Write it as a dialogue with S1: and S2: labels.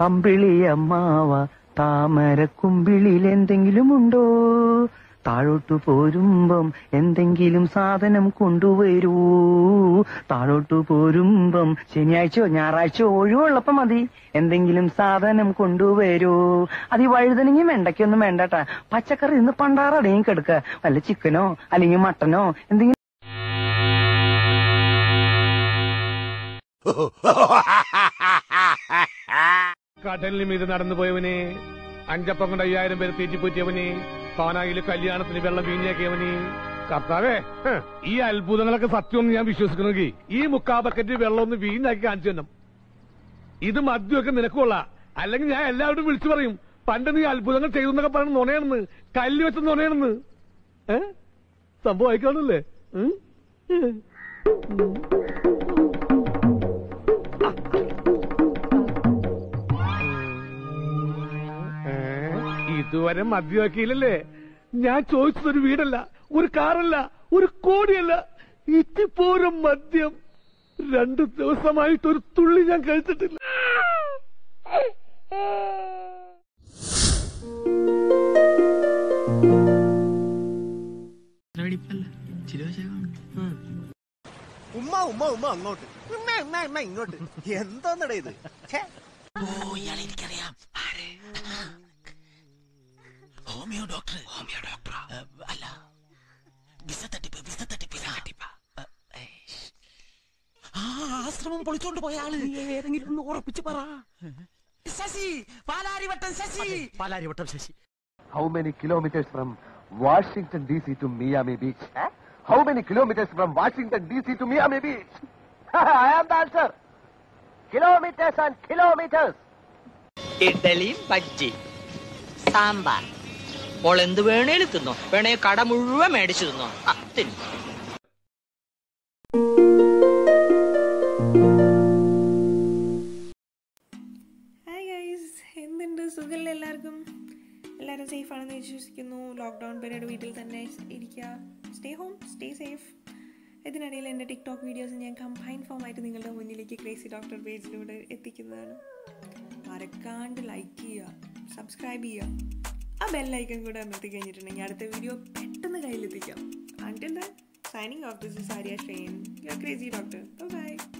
S1: അമ്പിളിയമ്മാവ താമരക്കുമ്പിളിൽ എന്തെങ്കിലും ഉണ്ടോ താഴോട്ടു പോരുമ്പം എന്തെങ്കിലും സാധനം കൊണ്ടുവരൂ താഴോട്ടു പോരുമ്പം ശനിയാഴ്ചയോ ഞായറാഴ്ചയോ ഒഴിവുള്ളപ്പം മതി എന്തെങ്കിലും സാധനം കൊണ്ടുവരൂ അത് ഈ വഴുതനെങ്കിൽ വെണ്ടയ്ക്കൊന്നും വേണ്ടട്ടാ പച്ചക്കറി ഇന്ന് പണ്ടാറടങ്ങി കിടക്ക വല്ല ചിക്കനോ അല്ലെങ്കിൽ മട്ടനോ എന്തെങ്കിലും
S2: കടലിന് മീത് നടന്നു പോയവനെ അഞ്ചപ്പം കൊണ്ട് അയ്യായിരം പേര് തീറ്റിപ്പൂറ്റിയവനെ പാനായില് കല്യാണത്തിന് വെള്ളം വീഞ്ഞാക്കിയവനെ കർത്താവേ ഹ്, ഈ അത്ഭുതങ്ങളൊക്കെ സത്യമെന്ന് ഞാൻ വിശ്വസിക്കണമെങ്കിൽ ഈ മുക്കാ ബക്കറ്റ് വെള്ളം ഒന്ന് വീഞ്ഞാക്കി കാണിച്ചു തന്നെ ഇത് മദ്യമൊക്കെ നിനക്കുള്ള അല്ലെങ്കിൽ ഞാൻ എല്ലാവരും വിളിച്ചു പറയും പണ്ട് നീ അത്ഭുതങ്ങൾ ചെയ്തു എന്നൊക്കെ പറയുന്നത് നുണയാണെന്ന് കല്ല് വെച്ച് നുണയാണെന്ന് ഏ സംഭവം ആയിക്കാണല്ലേ ഉം? ഉം. ഏ? ഇതുവരെ മദ്യമാക്കിയില്ലല്ലേ ഞാൻ ചോദിച്ചതൊരു വീടല്ല ഒരു കാറല്ല ഒരു കോടിയല്ല ഇത്തിപ്പോരം മദ്യം രണ്ടു ദിവസമായിട്ട് ഒരു തുള്ളി ഞാൻ കഴിച്ചിട്ടില്ല
S3: ഉമ്മ ഉമ്മ ഉമ്മ അങ്ങോട്ട് ഉമ്മ ഉമ്മ ഉമ്മ ഇങ്ങോട്ട് എന്തോന്നടേ ഇത് ഛേ.
S4: ഹോമിയോ ഡോക്ടർ ഹോമിയോ ഡോക്ടർ അല്ല വിസ തട്ടിപ്പ് വിസ തട്ടിപ്പ് വിസ തട്ടിപ്പ് ആ ആശ്രമം പൊളിച്ചോണ്ട് പോയ ആള് ഏതെങ്കിലും ഒന്ന് ഉറപ്പിച്ച് പറ Sasi Palarivattom Sasi Palarivattom Sasi
S5: How many kilometers from Washington DC to Miami Beach? How many kilometers from Washington DC to Miami Beach? I am the answer. Kilometers and kilometers.
S6: ഇഡ്ഡലിയും ബജ്ജി സാമ്പാർ അപ്പോൾ എന്ത് വേണേലും തിന്നോ വേണേ കട മുഴുവൻ മേടിച്ചു തിന്നോ ആ, തിന്നു
S7: ഹായ് ഗൈസ് എന്തുണ്ട് സുഖമല്ലേ എല്ലാവർക്കും എല്ലാവരും സേഫ് ആണെന്ന് വിശ്വസിക്കുന്നു ലോക്ക്ഡൗൺ പീരീഡ് വീട്ടിൽ തന്നെ ഇരിക്കുക സ്റ്റേ ഹോം സ്റ്റേ സേഫ് ഇതിനിടയിൽ എൻ്റെ ടിക്ടോക്ക് വീഡിയോസ് ഞാൻ കമ്പൈൻ ഫോമായിട്ട് നിങ്ങളുടെ മുന്നിലേക്ക് ക്രേസി ഡോക്ടർ പേജിലൂടെ എത്തിക്കുന്നതാണ് മറക്കാണ്ട് ലൈക്ക് ചെയ്യുക സബ്സ്ക്രൈബ് ചെയ്യുക ആ ബെല്ലൈക്കൺ കൂടെ അമർത്തി കഴിഞ്ഞിട്ടുണ്ടെങ്കിൽ അടുത്ത വീഡിയോ പെട്ടെന്ന് കയ്യിലെത്തിക്കാം until then signing off this is Arya Shane your crazy doctor by